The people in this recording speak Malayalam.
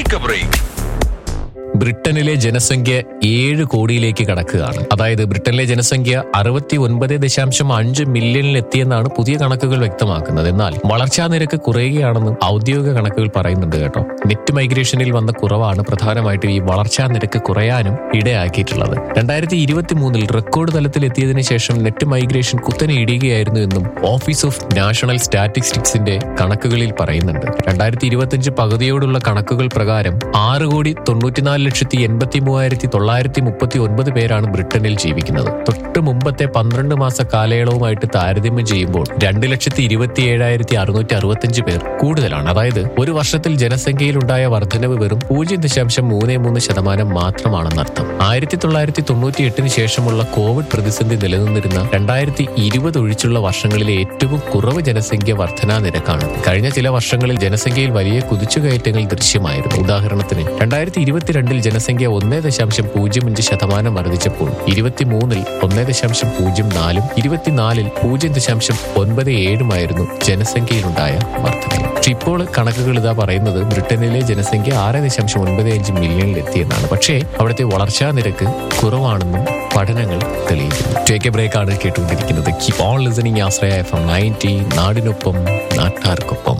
ടേക്ക് എ ബ്രേക്ക് ബ്രിട്ടനിലെ ജനസംഖ്യ ഏഴ് കോടിയിലേക്ക് കടക്കുകയാണ് അതായത് ബ്രിട്ടനിലെ ജനസംഖ്യ അറുപത്തി ഒൻപത് ദശാംശം അഞ്ച് മില്യണിൽ എത്തിയെന്നാണ് പുതിയ കണക്കുകൾ വ്യക്തമാക്കുന്നത് എന്നാൽ വളർച്ചാ നിരക്ക് കുറയുകയാണെന്നും ഔദ്യോഗിക കണക്കുകൾ പറയുന്നുണ്ട് കേട്ടോ നെറ്റ് മൈഗ്രേഷനിൽ വന്ന കുറവാണ് പ്രധാനമായിട്ടും ഈ വളർച്ചാ നിരക്ക് കുറയാനും ഇടയാക്കിയിട്ടുള്ളത് രണ്ടായിരത്തി ഇരുപത്തി മൂന്നിൽ റെക്കോർഡ് തലത്തിൽ എത്തിയതിനു ശേഷം നെറ്റ് മൈഗ്രേഷൻ കുത്തനെ ഇടിയുകയായിരുന്നു എന്നും ഓഫീസ് ഓഫ് നാഷണൽ സ്റ്റാറ്റിസ്റ്റിക്സിന്റെ കണക്കുകളിൽ പറയുന്നുണ്ട് രണ്ടായിരത്തി ഇരുപത്തിയഞ്ച് പകുതിയോടുള്ള കണക്കുകൾ പ്രകാരം ആറ് കോടി തൊണ്ണൂറ്റിനാല് ലക്ഷത്തി എൺപത്തി മൂവായിരത്തി തൊള്ളായിരത്തി മുപ്പത്തി ഒൻപത് പേരാണ് ബ്രിട്ടനിൽ ജീവിക്കുന്നത് തൊട്ട് മുമ്പത്തെ പന്ത്രണ്ട് മാസ കാലയളവുമായിട്ട് താരതമ്യം ചെയ്യുമ്പോൾ രണ്ട് ലക്ഷത്തി ഇരുപത്തി ഏഴായിരത്തി അറുന്നൂറ്റി അറുപത്തിയഞ്ച് പേർ കൂടുതലാണ് അതായത് ഒരു വർഷത്തിൽ ജനസംഖ്യയിലുണ്ടായ വർധനവ് വെറും പൂജ്യം ദശാംശം മൂന്ന് മൂന്ന് ശതമാനം മാത്രമാണെന്നർത്ഥം ആയിരത്തി തൊള്ളായിരത്തി തൊണ്ണൂറ്റി എട്ടിന് ശേഷമുള്ള കോവിഡ് പ്രതിസന്ധി നിലനിന്നിരുന്ന രണ്ടായിരത്തി ഇരുപത് ഒഴിച്ചുള്ള വർഷങ്ങളിലെ ഏറ്റവും കുറവ് ജനസംഖ്യ വർധനാ നിരക്കാണ് കഴിഞ്ഞ ചില വർഷങ്ങളിൽ ജനസംഖ്യയിൽ വലിയ കുതിച്ചുകയറ്റങ്ങൾ ദൃശ്യമായിരുന്നു ഉദാഹരണത്തിന് രണ്ടായിരത്തി ഇരുപത്തിരണ്ടിൽ ജനസംഖ്യ ഒന്നേ ദശാംശം പൂജ്യം അഞ്ച് ശതമാനം വർദ്ധിച്ചപ്പോൾ ഇരുപത്തിമൂന്നിൽ ഒന്നേ ദശാംശം പൂജ്യം നാലും ഇരുപത്തിനാലിൽ പൂജ്യം ദശാംശം ഒൻപത് ഏഴുമായിരുന്നു ജനസംഖ്യയിലുണ്ടായ വർധന പക്ഷെ ഇപ്പോൾ കണക്കുകൾ ഇതാ പറയുന്നത് ബ്രിട്ടനിലെ ജനസംഖ്യ ആറ് ദശാംശം ഒൻപത് അഞ്ച് മില്യണിൽ എത്തിയെന്നാണ് പക്ഷേ അവിടുത്തെ വളർച്ചാ നിരക്ക് കുറവാണെന്നും പഠനങ്ങൾ തെളിയിക്കുന്നു ടേക്ക് എ ബ്രേക്ക് ആണ് കേട്ടുകൊണ്ടിരിക്കുന്നത് keep on listening Ashraya F M ninety നാടിനൊപ്പം നാട്ടാർക്കൊപ്പം